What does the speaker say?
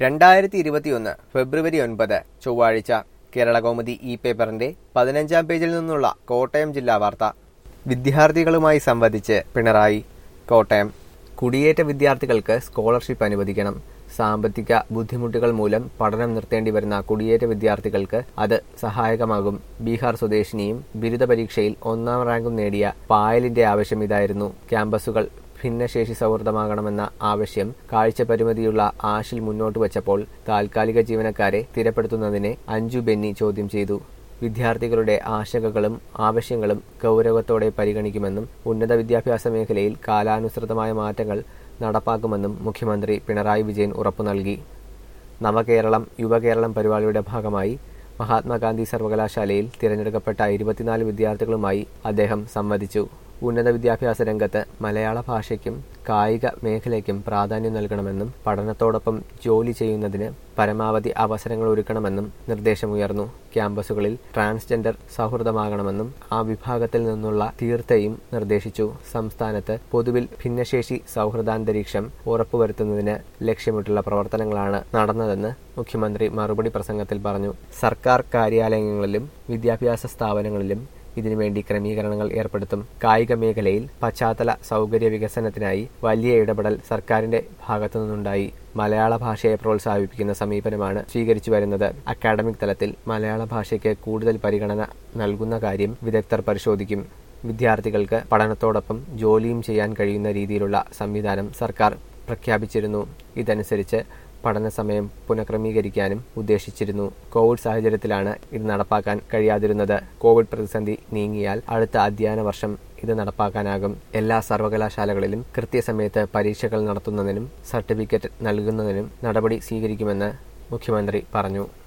രണ്ടായിരത്തി ഇരുപത്തിയൊന്ന് ഫെബ്രുവരി ഒൻപത് ചൊവ്വാഴ്ച കേരളകൗമുദി ഇ പേപ്പറിന്റെ പതിനഞ്ചാം പേജിൽ നിന്നുള്ള കോട്ടയം ജില്ലാ വാർത്ത വിദ്യാർത്ഥികളുമായി സംവദിച്ച് പിണറായി കോട്ടയം കുടിയേറ്റ വിദ്യാർത്ഥികൾക്ക് സ്കോളർഷിപ്പ് അനുവദിക്കണം സാമ്പത്തിക ബുദ്ധിമുട്ടുകൾ മൂലം പഠനം നിർത്തേണ്ടി വരുന്ന കുടിയേറ്റ വിദ്യാർത്ഥികൾക്ക് അത് സഹായകമാകും ബീഹാർ സ്വദേശിനിയും ബിരുദ പരീക്ഷയിൽ ഒന്നാം റാങ്കും നേടിയ പായലിന്റെ ആവശ്യം ഇതായിരുന്നു ക്യാമ്പസുകൾ ഭിന്നശേഷി സൗഹൃദമാകണമെന്ന ആവശ്യം കാഴ്ച പരിമിതിയുള്ള ആഷിൽ മുന്നോട്ട് വച്ചപ്പോൾ താൽക്കാലിക ജീവനക്കാരെ സ്ഥിരപ്പെടുത്തുന്നതിനെ അഞ്ജു ബെന്നി ചോദ്യം ചെയ്തു വിദ്യാർത്ഥികളുടെ ആശങ്കകളും ആവശ്യങ്ങളും ഗൗരവത്തോടെ പരിഗണിക്കുമെന്നും ഉന്നത വിദ്യാഭ്യാസ മേഖലയിൽ കാലാനുസൃതമായ മാറ്റങ്ങൾ നടപ്പാക്കുമെന്നും മുഖ്യമന്ത്രി പിണറായി വിജയൻ ഉറപ്പു നൽകി നവകേരളം യുവകേരളം പരിപാടിയുടെ ഭാഗമായി മഹാത്മാഗാന്ധി സർവകലാശാലയിൽ തിരഞ്ഞെടുക്കപ്പെട്ട ഇരുപത്തിനാല് വിദ്യാർത്ഥികളുമായി അദ്ദേഹം സംവദിച്ചു ഉന്നത വിദ്യാഭ്യാസ രംഗത്ത് മലയാള ഭാഷയ്ക്കും കായിക മേഖലയ്ക്കും പ്രാധാന്യം നൽകണമെന്നും പഠനത്തോടൊപ്പം ജോലി ചെയ്യുന്നതിന് പരമാവധി അവസരങ്ങൾ ഒരുക്കണമെന്നും നിർദ്ദേശമുയർന്നു ക്യാമ്പസുകളിൽ ട്രാൻസ്ജെൻഡർ സൗഹൃദമാകണമെന്നും ആ വിഭാഗത്തിൽ നിന്നുള്ള തീർത്ഥയും നിർദ്ദേശിച്ചു സംസ്ഥാനത്ത് പൊതുവിൽ ഭിന്നശേഷി സൗഹൃദാന്തരീക്ഷം ഉറപ്പുവരുത്തുന്നതിന് ലക്ഷ്യമിട്ടുള്ള പ്രവർത്തനങ്ങളാണ് നടന്നതെന്ന് മുഖ്യമന്ത്രി മറുപടി പ്രസംഗത്തിൽ പറഞ്ഞു സർക്കാർ കാര്യാലയങ്ങളിലും വിദ്യാഭ്യാസ സ്ഥാപനങ്ങളിലും ഇതിനുവേണ്ടി ക്രമീകരണങ്ങൾ ഏർപ്പെടുത്തും കായിക മേഖലയിൽ പശ്ചാത്തല സൗകര്യ വികസനത്തിനായി വലിയ ഇടപെടൽ സർക്കാരിന്റെ ഭാഗത്തു നിന്നുണ്ടായി മലയാള ഭാഷയെ പ്രോത്സാഹിപ്പിക്കുന്ന സമീപനമാണ് സ്വീകരിച്ചു വരുന്നത് അക്കാഡമിക് തലത്തിൽ മലയാള ഭാഷയ്ക്ക് കൂടുതൽ പരിഗണന നൽകുന്ന കാര്യം വിദഗ്ധർ പരിശോധിക്കും വിദ്യാർത്ഥികൾക്ക് പഠനത്തോടൊപ്പം ജോലിയും ചെയ്യാൻ കഴിയുന്ന രീതിയിലുള്ള സംവിധാനം സർക്കാർ പ്രഖ്യാപിച്ചിരുന്നു ഇതനുസരിച്ച് പഠന സമയം പുനഃക്രമീകരിക്കാനും ഉദ്ദേശിച്ചിരുന്നു കോവിഡ് സാഹചര്യത്തിലാണ് ഇത് നടപ്പാക്കാൻ കഴിയാതിരുന്നത് കോവിഡ് പ്രതിസന്ധി നീങ്ങിയാൽ അടുത്ത അധ്യയന വർഷം ഇത് നടപ്പാക്കാനാകും എല്ലാ സർവകലാശാലകളിലും കൃത്യസമയത്ത് പരീക്ഷകൾ നടത്തുന്നതിനും സർട്ടിഫിക്കറ്റ് നൽകുന്നതിനും നടപടി സ്വീകരിക്കുമെന്ന് മുഖ്യമന്ത്രി പറഞ്ഞു